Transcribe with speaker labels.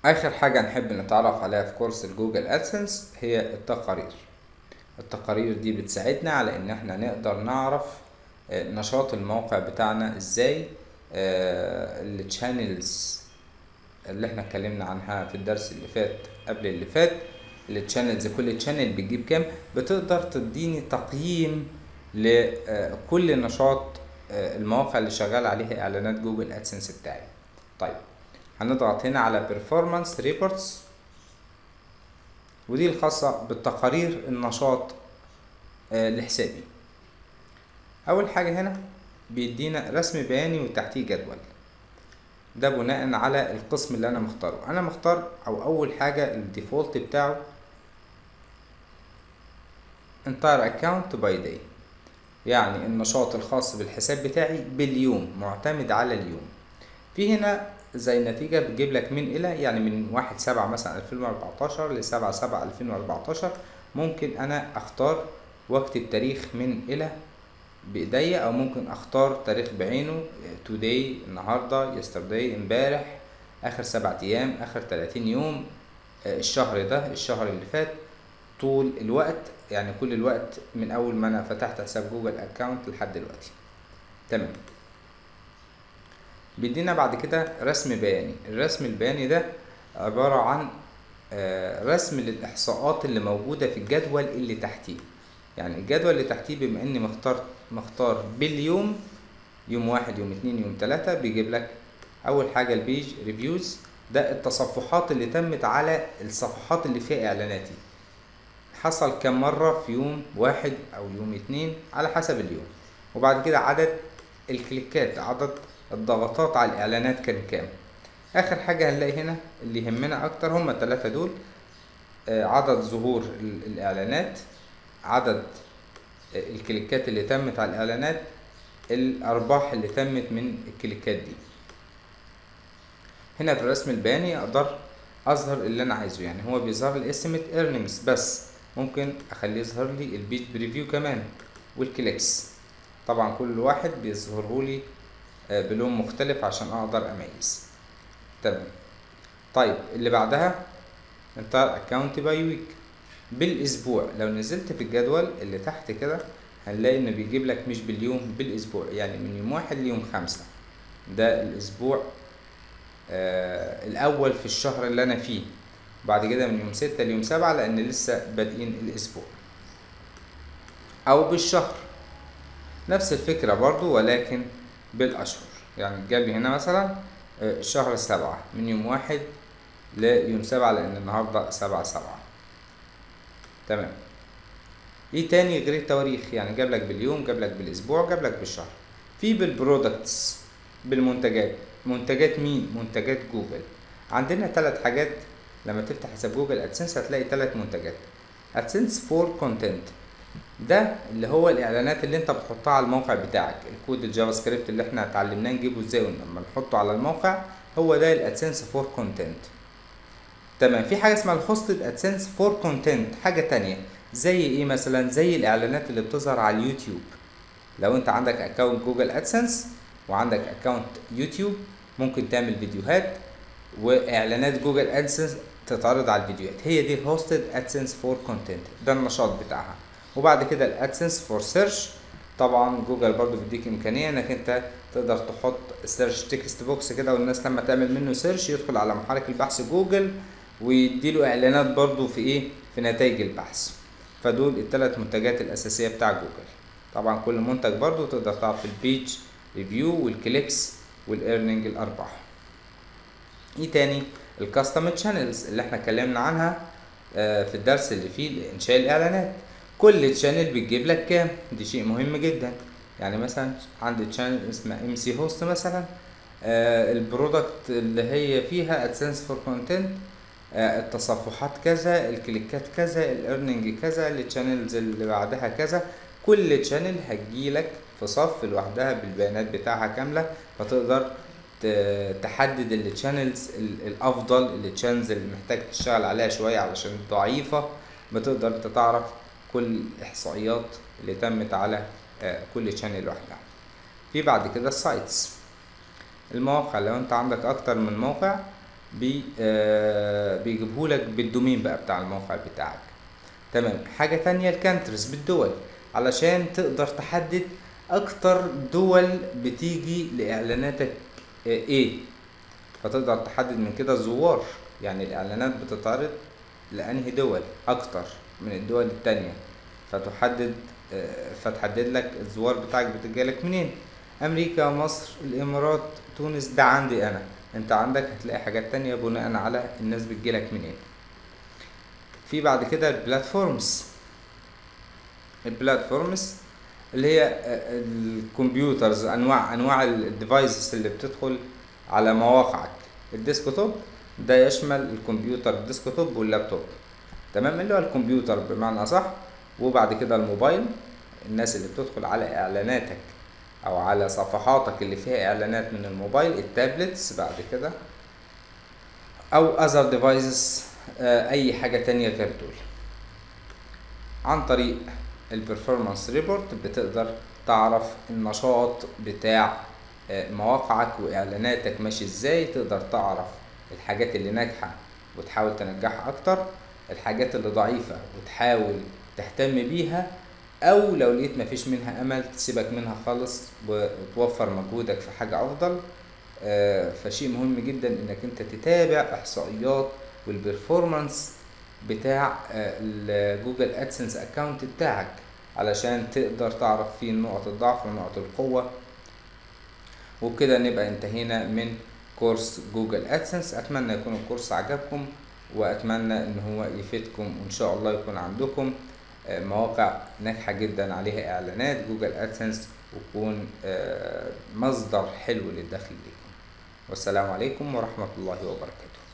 Speaker 1: اخر حاجة نحب نتعرف عليها في كورس الجوجل ادسنس هي التقارير التقارير دي بتساعدنا على ان احنا نقدر نعرف آه، نشاط الموقع بتاعنا ازاي التشانلز اللي احنا اتكلمنا عنها في الدرس اللي فات قبل اللي فات التشانلز كل تشانل بتجيب كام بتقدر تديني تقييم لكل نشاط آه، المواقع اللي شغال عليها اعلانات جوجل ادسنس بتاعي طيب هنضغط هنا على performance reports ودي الخاصة بالتقارير النشاط آه، لحسابي أول حاجة هنا بيدينا رسم بياني وتحتيه جدول ده بناء على القسم اللي أنا مختاره أنا مختار أو أول حاجة الديفولت بتاعه entire account by day يعني النشاط الخاص بالحساب بتاعي باليوم معتمد على اليوم في هنا زي نتيجة بتجيب لك من إلى يعني من واحد سبعة مثلا ألفين وأربعتاشر لسبعة سبعة ألفين وأربعتاشر ممكن أنا أختار واكتب تاريخ من إلى بإيديا أو ممكن أختار تاريخ بعينه today النهاردة yesterday امبارح آخر سبعة أيام آخر تلاتين يوم آه، الشهر ده الشهر اللي فات طول الوقت يعني كل الوقت من أول ما أنا فتحت حساب جوجل أكاونت لحد دلوقتي تمام بيدينا بعد كده رسم بياني الرسم البياني ده عبارة عن آه، رسم للإحصاءات اللي موجودة في الجدول اللي تحتيه يعني الجدول اللي تحتيه بما إني مختار مختار باليوم يوم واحد يوم اتنين يوم تلاتة بيجيب لك أول حاجة البيج ريفيوز ده التصفحات اللي تمت على الصفحات اللي فيها إعلاناتي حصل كم مرة في يوم واحد أو يوم اتنين على حسب اليوم وبعد كده عدد الكليكات عدد الضغطات على الإعلانات كان كام آخر حاجة هنلاقي هنا اللي يهمنا أكتر هما التلاتة دول آه، عدد ظهور ال- الإعلانات عدد آه، الكليكات اللي تمت على الإعلانات الأرباح اللي تمت من الكليكات دي هنا في الرسم البياني أقدر أظهر اللي أنا عايزه يعني هو بيظهر لي estimate earnings بس ممكن أخليه يظهر لي البيج بريفيو كمان والكليكس طبعا كل واحد بيظهره لي آه، بلون مختلف عشان اقدر اميز تمام طيب اللي بعدها انتر اكونت باي ويك بالاسبوع لو نزلت في الجدول اللي تحت كده هنلاقي انه بيجيب لك مش باليوم بالاسبوع يعني من يوم واحد ليوم خمسة ده الاسبوع آه الاول في الشهر اللي انا فيه بعد كده من يوم ستة ليوم سبعة لان لسه بادئين الاسبوع او بالشهر نفس الفكرة برضو ولكن بالأشهر يعني جاب لي هنا مثلا آه، شهر سبعة من يوم واحد ليوم سبعة لأن النهاردة سبعة سبعة تمام ايه تاني غير التواريخ يعني جاب لك باليوم جاب لك بالأسبوع جاب لك بالشهر في بالبرودكتس بالمنتجات منتجات مين منتجات جوجل عندنا ثلاث حاجات لما تفتح حساب جوجل ادسنس هتلاقي ثلاث منتجات ادسنس فور كونتنت ده اللي هو الاعلانات اللي انت بتحطها على الموقع بتاعك الكود الجافا سكريبت اللي احنا اتعلمناه نجيبه ازاي لما نحطه على الموقع هو ده الادسنس فور كونتنت تمام في حاجه اسمها الهوستد ادسنس فور كونتنت حاجه تانية زي ايه مثلا زي الاعلانات اللي بتظهر على اليوتيوب لو انت عندك اكونت جوجل ادسنس وعندك اكونت يوتيوب ممكن تعمل فيديوهات واعلانات جوجل ادسنس تتعرض على الفيديوهات هي دي الهوستد ادسنس فور كونتنت ده النشاط بتاعها وبعد كده الادسنس فور سيرش طبعا جوجل برضو بيديك امكانيه انك انت تقدر تحط سيرش تكست بوكس كده والناس لما تعمل منه سيرش يدخل على محرك البحث جوجل ويديله اعلانات برضو في ايه في نتائج البحث فدول الثلاث منتجات الاساسيه بتاع جوجل طبعا كل منتج برضو تقدر تعرف البيج ريفيو والكليكس والايرنينج الارباح ايه تاني الكاستم تشانلز اللي احنا اتكلمنا عنها آه، في الدرس اللي فيه انشاء الاعلانات كل تشانل بتجيب لك كام دي شيء مهم جدا يعني مثلا عندي تشانل اسمها ام سي هوست مثلا آه البرودكت اللي هي فيها ادسنس فور كونتنت التصفحات كذا الكليكات كذا الايرنينج كذا التشانلز اللي بعدها كذا كل تشانل هتجيلك في صف لوحدها بالبيانات بتاعها كامله فتقدر ت- تحدد التشانلز الافضل التشانلز اللي محتاج تشتغل عليها شويه علشان ضعيفه بتقدر انت تعرف كل الاحصائيات اللي تمت على آه، كل تشانل لوحدها في بعد كده السايتس المواقع لو انت عندك اكتر من موقع بي آه بيجيبهولك بالدومين بقى بتاع الموقع بتاعك تمام حاجة تانية الكانترز بالدول علشان تقدر تحدد اكتر دول بتيجي لاعلاناتك آه، ايه فتقدر تحدد من كده الزوار يعني الاعلانات بتتعرض لانهي دول اكتر من الدول التانية فتحدد آه، فتحدد لك الزوار بتاعك بتجيلك منين امريكا مصر الامارات تونس ده عندي انا انت عندك هتلاقي حاجات تانية بناء على الناس بتجيلك منين في بعد كده البلاتفورمز البلاتفورمز اللي هي آه، الكمبيوترز انواع انواع الديفايسز اللي بتدخل على مواقعك الديسكتوب ده يشمل الكمبيوتر الديسكتوب واللابتوب تمام اللي هو الكمبيوتر بمعنى اصح وبعد كده الموبايل الناس اللي بتدخل على اعلاناتك او على صفحاتك اللي فيها اعلانات من الموبايل التابلتس بعد كده او other devices آه، اي حاجة تانية غير دول عن طريق البرفورمانس ريبورت بتقدر تعرف النشاط بتاع آه، مواقعك واعلاناتك ماشي ازاي تقدر تعرف الحاجات اللي ناجحة وتحاول تنجحها اكتر الحاجات اللي ضعيفة وتحاول تهتم بيها او لو لقيت مفيش منها امل تسيبك منها خالص وتوفر مجهودك في حاجة افضل آه، فشيء مهم جدا انك انت تتابع احصائيات والبرفورمانس بتاع الجوجل ادسنس اكونت بتاعك علشان تقدر تعرف فيه نقط الضعف ونقط القوة وبكده نبقى انتهينا من كورس جوجل ادسنس اتمنى يكون الكورس عجبكم واتمنى ان هو يفيدكم وان شاء الله يكون عندكم آه، مواقع ناجحة جدا عليها اعلانات جوجل ادسنس ويكون آه، مصدر حلو للدخل ليكم والسلام عليكم ورحمة الله وبركاته